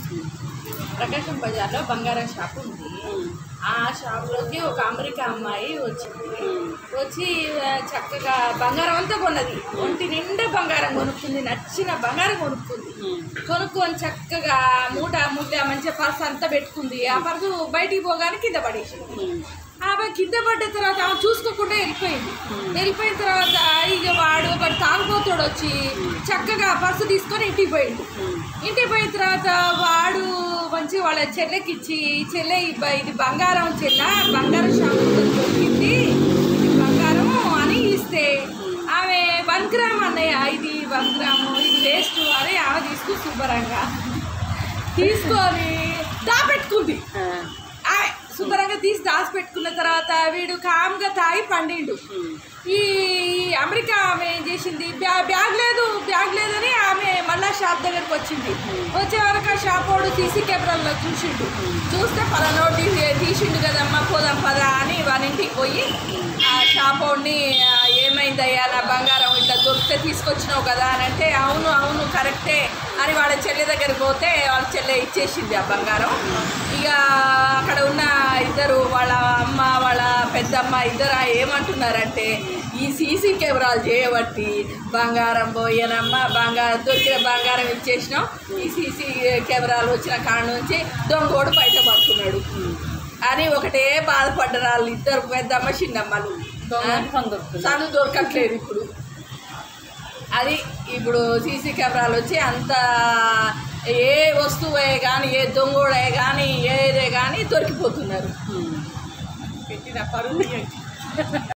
ప్రకాశం బజార్లో బంగారం షాప్ ఉంది ఆ షాప్లోకి ఒక అమెరికా అమ్మాయి వచ్చింది వచ్చి ఆ, చక్కగా బంగారం అంతా కొన్నది ఒంటి నిండా బంగారం కొనుక్కుంది నచ్చిన బంగారం కొనుక్కుంది కొనుక్కొని చక్కగా మూట మూట మంచిగా పర్స్ అంతా పెట్టుకుంది ఆ పర్సు బయటికి పోగానే కింద పడేసింది ఆమె కింద పడ్డ తర్వాత ఆమె చూసుకోకుండా వెళ్ళిపోయింది వెళ్ళిపోయిన తర్వాత ఇక వాడు ఒకటి తాగుపోతాడు వచ్చి చక్కగా ఆ పర్సు తీసుకొని ఇంటికి పోయిండు ఇంటికి పోయిన తర్వాత వాడు మంచి వాళ్ళ చెల్లెకి ఇచ్చి చెల్లె ఈ బ- ఇది బంగారం చెల్ల బంగారం షాప్ దొరికింది ఇది బంగారం అని ఇస్తే ఆమె వన్ గ్రామ్ అన్నయ్య ఇది వన్ గ్రాము ఇది వేస్ట్ అని ఆమె తీసుకు శుభ్రంగా తీసుకొని దాపెట్టుకుంది ఆమె శుభ్రంగా తీసి దాచి పెట్టుకున్న తర్వాత వీడు కామ్గా తాగి పండిండు ఈ అమెరికా ఆమె ఏం చేసింది బ్యా బ్యాగ్ లేదు బ్యాగ్ లేదని ఆమె మళ్ళా షాప్ దగ్గరికి వచ్చింది వచ్చే వరకు ఆ షాప్ వాడు సీసీ కెమెరాలో చూసిండు చూస్తే పలానోడు తీసి తీసిండు కదమ్మా పోదాం పదా అని వాళ్ళ ఇంటికి పోయి ఆ షాప్ వాడిని "ఆ, ఏమైందయ్యా నా బంగారం ఇట్లా దొరికితే తీసుకొచ్చినావు కదా అని అంటే అవును అవును కరెక్టే అని వాళ్ళ చెల్లె దగ్గరికి పోతే వాళ్ళ చెల్లె ఇచ్చేసింది ఆ బంగారం ఇక అక్కడ ఉన్న ఇద్దరు వాళ్ళ అమ్మ వాళ్ళ పెద్దమ్మ ఇద్దరు ఏమంటున్నారంటే ఈ సీసీ కెమెరాలు చేయబట్టి బంగారం పోయానమ్మ బంగారం దొరికిన బంగారం ఇచ్చేసినాం ఈ సీసీ కెమెరాలు వచ్చిన కాడ నుంచి దొంగోడు బయట పడుతున్నాడు అని ఒకటే బాధపడ్డారు వాళ్ళు ఇద్దరు పెద్దమ్మ చిన్నమ్మలు సను దొరకట్లేదు ఇప్పుడు అది ఇప్పుడు సీసీ కెమెరాలు వచ్చి అంత ఏ వస్తువే కానీ ఏ దొంగోడే కానీ ఏదే కానీ దొరికిపోతున్నారు పెట్టిన పరువు